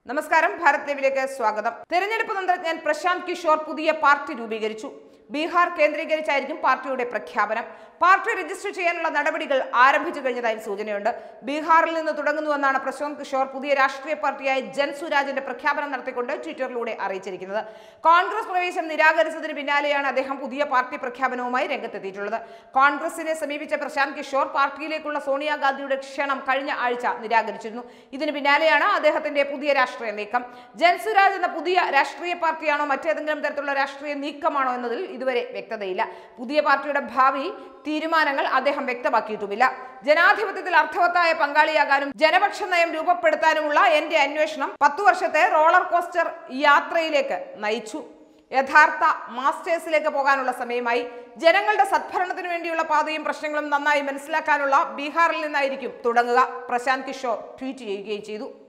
നമസ്കാരം ഭാരത് ലൈവിലേക്ക് സ്വാഗതം തെരഞ്ഞെടുപ്പ് തന്ത്രജ്ഞൻ പ്രശാന്ത് കിഷോർ പുതിയ പാർട്ടി രൂപീകരിച്ചു ബീഹാർ കേന്ദ്രീകരിച്ചായിരിക്കും പാർട്ടിയുടെ പ്രഖ്യാപനം പാർട്ടി രജിസ്റ്റർ ചെയ്യാനുള്ള നടപടികൾ ആരംഭിച്ചു കഴിഞ്ഞതായും സൂചനയുണ്ട് ബീഹാറിൽ നിന്ന് തുടങ്ങുന്നുവെന്നാണ് പ്രശാന്ത് കിഷോർ പുതിയ രാഷ്ട്രീയ പാർട്ടിയായ ജൻ സുരാജിന്റെ പ്രഖ്യാപനം നടത്തിക്കൊണ്ട് ട്വിറ്ററിലൂടെ അറിയിച്ചിരിക്കുന്നത് കോൺഗ്രസ് പ്രവേശം നിരാകരിച്ചതിന് പിന്നാലെയാണ് അദ്ദേഹം പുതിയ പാർട്ടി പ്രഖ്യാപനവുമായി രംഗത്തെത്തിയിട്ടുള്ളത് കോൺഗ്രസിനെ സമീപിച്ച പ്രശാന്ത് കിഷോർ പാർട്ടിയിലേക്കുള്ള സോണിയാഗാന്ധിയുടെ ക്ഷണം കഴിഞ്ഞ ആഴ്ച നിരാകരിച്ചിരുന്നു ഇതിന് പിന്നാലെയാണ് അദ്ദേഹത്തിന്റെ പുതിയ രാഷ്ട്രീയ നീക്കം ജൻസുരാജ് എന്ന പുതിയ രാഷ്ട്രീയ പാർട്ടിയാണോ മറ്റേതെങ്കിലും തരത്തിലുള്ള രാഷ്ട്രീയ നീക്കമാണോ എന്നതിൽ ഇതുവരെ വ്യക്തതയില്ല പുതിയ പാർട്ടിയുടെ ഭാവി തീരുമാനങ്ങൾ അദ്ദേഹം വ്യക്തമാക്കിയിട്ടുമില്ല ജനാധിപത്യത്തിൽ അർത്ഥവത്തായ പങ്കാളിയാകാനും ജനപക്ഷ നയം രൂപപ്പെടുത്താനുമുള്ള എന്റെ അന്വേഷണം പത്തു വർഷത്തെ റോളർ കോസ്റ്റർ യാത്രയിലേക്ക് നയിച്ചു യഥാർത്ഥ മാസ്റ്റേഴ്സിലേക്ക് പോകാനുള്ള സമയമായി ജനങ്ങളുടെ സദ്ഭരണത്തിന് വേണ്ടിയുള്ള പാതയും പ്രശ്നങ്ങളും നന്നായി മനസ്സിലാക്കാനുള്ള ബീഹാറിൽ നിന്നായിരിക്കും തുടങ്ങുക പ്രശാന്ത് കിഷോർ ട്വീറ്റ് ചെയ്യുകയും ചെയ്തു